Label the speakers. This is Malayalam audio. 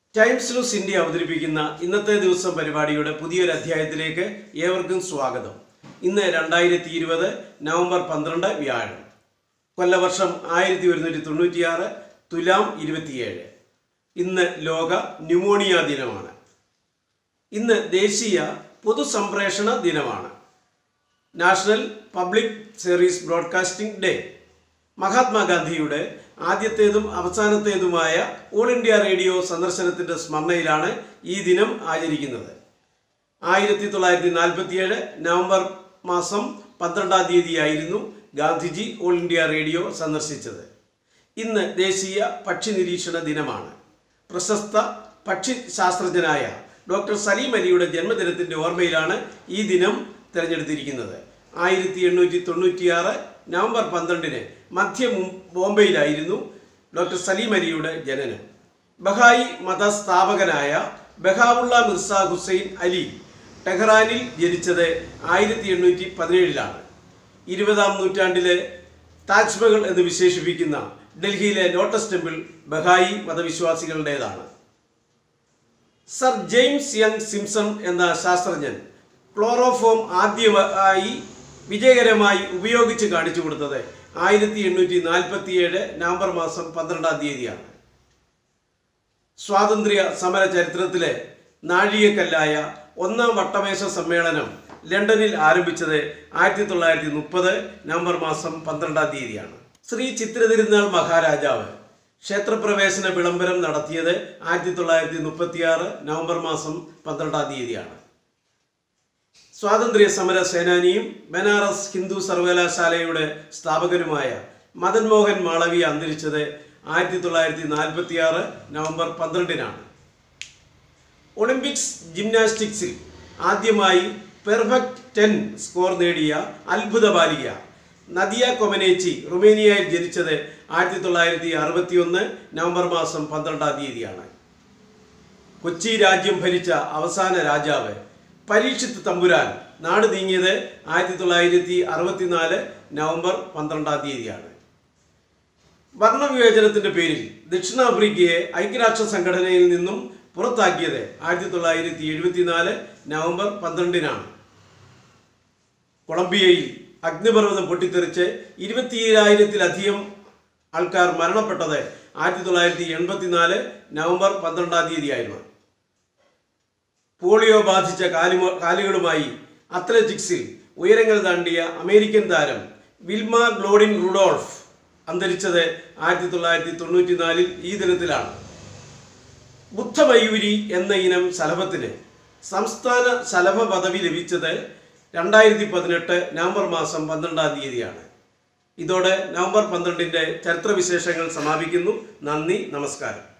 Speaker 1: ടൈംസ് ന്യൂസ് ഇന്ത്യ അവതരിപ്പിക്കുന്ന ഇന്നത്തെ ദിവസം പരിപാടിയുടെ പുതിയൊരു അധ്യായത്തിലേക്ക് ഏവർക്കും സ്വാഗതം ഇന്ന് രണ്ടായിരത്തി ഇരുപത് നവംബർ പന്ത്രണ്ട് വ്യാഴം കൊല്ലവർഷം ആയിരത്തി ഒരുന്നൂറ്റി തൊണ്ണൂറ്റിയാറ് തുലാം ഇരുപത്തിയേഴ് ഇന്ന് ലോക ന്യൂമോണിയ ദിനമാണ് ഇന്ന് ദേശീയ പൊതുസംപ്രേഷണ ദിനമാണ് national public service broadcasting day മഹാത്മാഗാന്ധിയുടെ ആദ്യത്തേതും അവസാനത്തേതുമായ ഓൾ ഇന്ത്യ റേഡിയോ സന്ദർശനത്തിന്റെ സ്മരണയിലാണ് ഈ ദിനം ആചരിക്കുന്നത് ആയിരത്തി തൊള്ളായിരത്തി നാൽപ്പത്തിയേഴ് നവംബർ മാസം പന്ത്രണ്ടാം തീയതിയായിരുന്നു ഗാന്ധിജി ഓൾ ഇന്ത്യ റേഡിയോ സന്ദർശിച്ചത് ഇന്ന് ദേശീയ പക്ഷി നിരീക്ഷണ ദിനമാണ് പ്രശസ്ത പക്ഷി ശാസ്ത്രജ്ഞനായ ഡോക്ടർ സലീം അലിയുടെ ജന്മദിനത്തിന്റെ ഓർമ്മയിലാണ് ഈ ദിനം തിരഞ്ഞെടുത്തിരിക്കുന്നത് ആയിരത്തി എണ്ണൂറ്റി തൊണ്ണൂറ്റിയാറ് നവംബർ പന്ത്രണ്ടിന് മധ്യ മും- ബോംബെയിലായിരുന്നു ഡോക്ടർ സലീം അലിയുടെ ജനനം ബഹായി മതസ്ഥാപകനായ ബഹാവുള്ള മിർസ ഹുസൈൻ അലി ടെഹ്റാനിൽ ജനിച്ചത് ആയിരത്തി എണ്ണൂറ്റി പതിനേഴിലാണ് ഇരുപതാം നൂറ്റാണ്ടിലെ താജ്മഹൽ എന്ന് വിശേഷിപ്പിക്കുന്ന ഡൽഹിയിലെ ലോട്ടസ് ടെമ്പിൾ ബഹായി മതവിശ്വാസികളുടേതാണ് സർ ജെയിംസ് യങ് സിംസൺ എന്ന ശാസ്ത്രജ്ഞൻ ക്ലോറോഫോം ആദ്യമായി വിജയകരമായി ഉപയോഗിച്ച് കാണിച്ചു കൊടുത്തത് ആയിരത്തി എണ്ണൂറ്റി നാൽപ്പത്തിയേഴ് നവംബർ മാസം പന്ത്രണ്ടാം തീയതിയാണ് സ്വാതന്ത്ര്യ സമര ചരിത്രത്തിലെ നാഴികക്കല്ലായ ഒന്നാം വട്ടമേശ സമ്മേളനം ലണ്ടനിൽ ആരംഭിച്ചത് ആയിരത്തി തൊള്ളായിരത്തി മുപ്പത് നവംബർ മാസം പന്ത്രണ്ടാം തീയതിയാണ് ശ്രീ ചിത്രതിരുനാൾ മഹാരാജാവ് ക്ഷേത്രപ്രവേശന വിളംബരം നടത്തിയത് ആയിരത്തി തൊള്ളായിരത്തി മുപ്പത്തിയാറ് നവംബർ മാസം പന്ത്രണ്ടാം തീയതിയാണ് സ്വാതന്ത്ര്യ സമര സേനാനിയും ബനാറസ് ഹിന്ദു സർവകലാശാലയുടെ സ്ഥാപകനുമായ മദൻ മോഹൻ മാളവിയ അന്തരിച്ചത് ആയിരത്തി തൊള്ളായിരത്തി നാൽപ്പത്തി ആറ് നവംബർ പന്ത്രണ്ടിനാണ് ഒളിമ്പിക്സ് ജിംനാസ്റ്റിക്സിൽ ആദ്യമായി പെർഫെക്റ്റ് ടെൻ സ്കോർ നേടിയ അത്ഭുത ബാലിക നദിയ കൊമനേച്ചി റുമേനിയയിൽ ജനിച്ചത് ആയിരത്തി തൊള്ളായിരത്തി അറുപത്തി ഒന്ന് നവംബർ മാസം പന്ത്രണ്ടാം തീയതിയാണ് കൊച്ചി രാജ്യം ഭരിച്ച അവസാന രാജാവ് പരീക്ഷിത്ത് തമ്പുരാൻ നാട് നീങ്ങിയത് ആയിരത്തി തൊള്ളായിരത്തി അറുപത്തിനാല് നവംബർ പന്ത്രണ്ടാം തീയതിയാണ് വർണ്ണവിവേചനത്തിന്റെ പേരിൽ ദക്ഷിണാഫ്രിക്കയെ ഐക്യരാഷ്ട്ര സംഘടനയിൽ നിന്നും പുറത്താക്കിയത് ആയിരത്തി തൊള്ളായിരത്തി എഴുപത്തിനാല് നവംബർ പന്ത്രണ്ടിനാണ് കൊളംബിയയിൽ അഗ്നിപർവ്വതം പൊട്ടിത്തെറിച്ച് ഇരുപത്തിയേഴായിരത്തിലധികം ആൾക്കാർ മരണപ്പെട്ടത് ആയിരത്തി തൊള്ളായിരത്തി എൺപത്തിനാല് നവംബർ പന്ത്രണ്ടാം തീയതിയായിരുന്നു പോളിയോ ബാധിച്ച കാലുമ കാലുകളുമായി അത്ലറ്റിക്സിൽ ഉയരങ്ങൾ താണ്ടിയ അമേരിക്കൻ താരം വിൽമ ഗ്ലോഡിൻ റുഡോൾഫ് അന്തരിച്ചത് ആയിരത്തി തൊള്ളായിരത്തി തൊണ്ണൂറ്റിനാലിൽ ഈ ദിനത്തിലാണ് ബുദ്ധമയൂരി എന്ന ഇനം ശലഭത്തിന് സംസ്ഥാന ശലഭ പദവി ലഭിച്ചത് രണ്ടായിരത്തി പതിനെട്ട് നവംബർ മാസം പന്ത്രണ്ടാം തീയതിയാണ് ഇതോടെ നവംബർ പന്ത്രണ്ടിൻ്റെ ചരിത്രവിശേഷങ്ങൾ സമാപിക്കുന്നു നന്ദി നമസ്കാരം